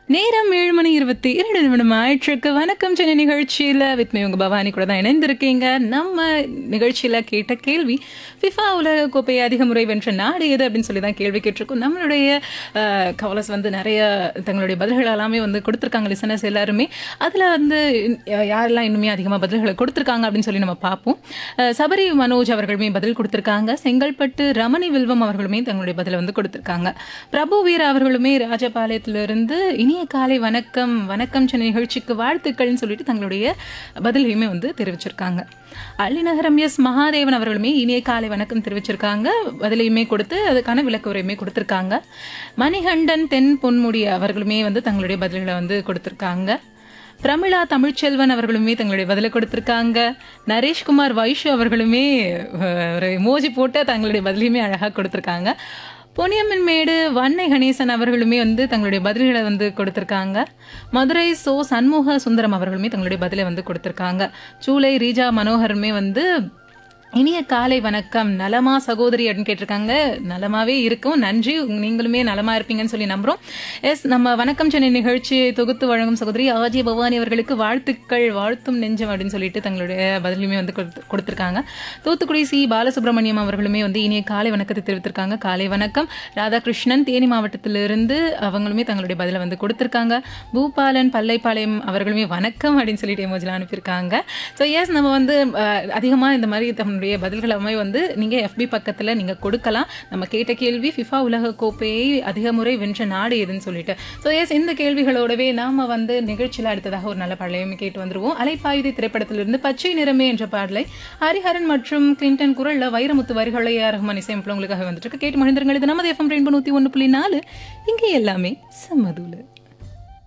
நேரம் ஏழு மணி இருபத்தி இரண்டு நிமிடம் ஆயிற்றுக்கு வணக்கம் சென்னை நிகழ்ச்சியில் வித்மே உங்க பவானி கூட தான் இணைந்திருக்கீங்க நம்ம நிகழ்ச்சியில் கேட்ட கேள்வி ஃபிஃபா உலக கோப்பையை அதிக முறை வென்ற நாடு எது அப்படின்னு சொல்லி தான் கேள்வி கேட்டிருக்கோம் நம்மளுடைய கவலஸ் வந்து நிறைய தங்களுடைய பதில்கள் எல்லாமே வந்து கொடுத்துருக்காங்க லிசனர்ஸ் எல்லாருமே அதில் வந்து யா- யாரெல்லாம் இன்னுமே அதிகமாக பதில்களை கொடுத்துருக்காங்க அப்படின்னு சொல்லி நம்ம பார்ப்போம் அஹ், சபரி மனோஜ் அவர்களுமே பதில் கொடுத்துருக்காங்க செங்கல்பட்டு ரமணி வில்வம் அவர்களுமே தங்களுடைய பதிலை வந்து கொடுத்துருக்காங்க பிரபு வீரா அவர்களுமே ராஜபாளையத்திலிருந்து இனிய காலை வணக்கம் வணக்கம் சென்னை நிகழ்ச்சிக்கு வாழ்த்துக்கள்னு சொல்லிட்டு தங்களுடைய பதிலையுமே வந்து தெரிவிச்சிருக்காங்க அள்ளிநகரம் எஸ் மகாதேவன் அவர்களுமே இனிய காலை வணக்கம் தெரிவிச்சிருக்காங்க பதிலையுமே கொடுத்து அதுக்கான விளக்க உரையுமே கொடுத்துருக்காங்க மணிகண்டன் தென் பொன்முடி அவர்களுமே வந்து தங்களுடைய பதில்களை வந்து கொடுத்துருக்காங்க பிரமிளா தமிழ்ச்செல்வன் அவர்களுமே தங்களுடைய பதிலை கொடுத்திருக்காங்க நரேஷ்குமார் வைஷு அவர்களுமே அஹ், ஒரு மோஜி போட்டு தங்களுடைய பதிலையுமே அழகாக கொடுத்திருக்காங்க பொன்னியம்மன் மேடு வன்னை கணேசன் அவர்களுமே வந்து தங்களுடைய பதில்களை வந்து கொடுத்திருக்காங்க மதுரை சோ சண்முக சுந்தரம் அவர்களுமே தங்களுடைய பதிலை வந்து கொடுத்திருக்காங்க சூலை ரீஜா மனோகருமே வந்து இனிய காலை வணக்கம் நலமா சகோதரி அப்படின்னு கேட்டிருக்காங்க நலமாவே இருக்கும் நன்றி நீங்களுமே நலமா இருப்பீங்கன்னு சொல்லி நம்புறோம் எஸ் நம்ம வணக்கம் சென்னை நிகழ்ச்சியை தொகுத்து வழங்கும் சகோதரி ஆஜி பவானி அவர்களுக்கு வாழ்த்துக்கள் வாழ்த்தும் நெஞ்சம் அப்படின்னு சொல்லிட்டு தங்களுடைய பதிலுமே வந்து கொடுத்து- கொடுத்திருக்காங்க தூத்துக்குடி சி பாலசுப்ரமணியம் அவர்களுமே வந்து இனிய காலை வணக்கத்தை தெரிவித்திருக்காங்க காலை வணக்கம் ராதாகிருஷ்ணன் தேனி மாவட்டத்திலிருந்து அவங்களுமே தங்களுடைய பதிலை வந்து கொடுத்திருக்காங்க பூபாலன் பல்லைப்பாளையம் அவர்களுமே வணக்கம் அப்படின்னு சொல்லிட்டு எமோஜில் அனுப்பியிருக்காங்க ஸோ எஸ் நம்ம வந்து அதிகமாக இந்த மாதிரி தன்னுடைய பதில்களை வந்து நீங்கள் எஃபி பக்கத்தில் நீங்கள் கொடுக்கலாம் நம்ம கேட்ட கேள்வி ஃபிஃபா உலக கோப்பையை அதிக முறை வென்ற நாடு எதுன்னு சொல்லிட்டு ஸோ எஸ் இந்த கேள்விகளோடவே நாம வந்து நிகழ்ச்சியில் அடுத்ததாக ஒரு நல்ல பழையமே கேட்டு வந்துருவோம் அலைப்பாயுதை திரைப்படத்திலிருந்து பச்சை நிறமே என்ற பாடலை ஹரிஹரன் மற்றும் கிளின்டன் குரல்ல வைரமுத்து வரிகளை ரஹ்மான் இசையமைப்பில் உங்களுக்காக வந்துட்டு இருக்கு. கேட்டு மகிழ்ந்திருங்கள் இது நமது எஃப்எம் ரெயின்போ நூற்றி ஒன்று புள்ளி நாலு இங்கே எல்லாமே சம்மதுல